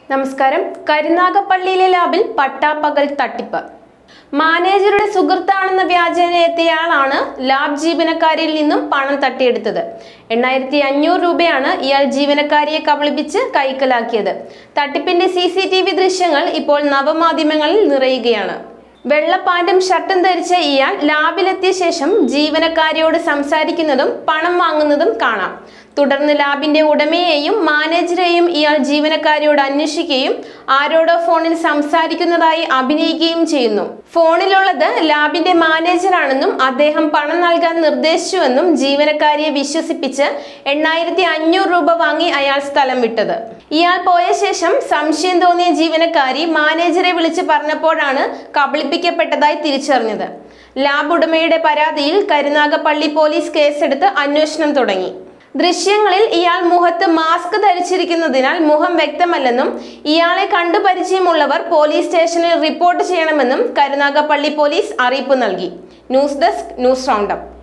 നമസ്കാരം കരുനാഗപ്പള്ളിയിലെ ലാബിൽ പട്ടാപ്പകൽ തട്ടിപ്പ് മാനേജറുടെ സുഹൃത്താണെന്ന വ്യാജേന എത്തിയയാളാണ് ലാബ് ജീവനക്കാരിയിൽ നിന്നും പണം തട്ടിയെടുത്തത് എണ്ണായിരത്തി അഞ്ഞൂറ് രൂപയാണ് ഇയാൾ ജീവനക്കാരിയെ കബളിപ്പിച്ച് കൈക്കലാക്കിയത് തട്ടിപ്പിന്റെ സി സി ടി വി ദൃശ്യങ്ങൾ ഇപ്പോൾ നവമാധ്യമങ്ങളിൽ നിറയുകയാണ് വെള്ളപ്പാൻറ്റും ഷർട്ടും ധരിച്ച ഇയാൾ ലാബിലെത്തിയ ശേഷം ജീവനക്കാരിയോട് സംസാരിക്കുന്നതും പണം വാങ്ങുന്നതും കാണാം തുടർന്ന് ലാബിന്റെ ഉടമയെയും മാനേജരെയും ഇയാൾ ജീവനക്കാരിയോട് അന്വേഷിക്കുകയും ആരോടോ ഫോണിൽ സംസാരിക്കുന്നതായി അഭിനയിക്കുകയും ചെയ്യുന്നു ഫോണിലുള്ളത് ലാബിന്റെ മാനേജറാണെന്നും അദ്ദേഹം പണം നൽകാൻ നിർദ്ദേശിച്ചുവെന്നും ജീവനക്കാരിയെ വിശ്വസിപ്പിച്ച് എണ്ണായിരത്തി അഞ്ഞൂറ് രൂപ വാങ്ങി അയാൾ സ്ഥലം വിട്ടത് ഇയാൾ പോയ ശേഷം സംശയം തോന്നിയ ജീവനക്കാരി മാനേജറെ വിളിച്ച് പറഞ്ഞപ്പോഴാണ് കബളിപ്പിക്കപ്പെട്ടതായി തിരിച്ചറിഞ്ഞത് ലാബ് ഉടമയുടെ പരാതിയിൽ കരുനാഗപ്പള്ളി പോലീസ് കേസെടുത്ത് അന്വേഷണം തുടങ്ങി ദൃശ്യങ്ങളിൽ ഇയാൾ മുഖത്ത് മാസ്ക് ധരിച്ചിരിക്കുന്നതിനാൽ മുഖം വ്യക്തമല്ലെന്നും ഇയാളെ കണ്ടു പരിചയമുള്ളവർ പോലീസ് സ്റ്റേഷനിൽ റിപ്പോർട്ട് ചെയ്യണമെന്നും കരുനാഗപ്പള്ളി പോലീസ് അറിയിപ്പ് നൽകി ന്യൂസ് ഡെസ്ക് ന്യൂസ് റൗണ്ടപ്പ്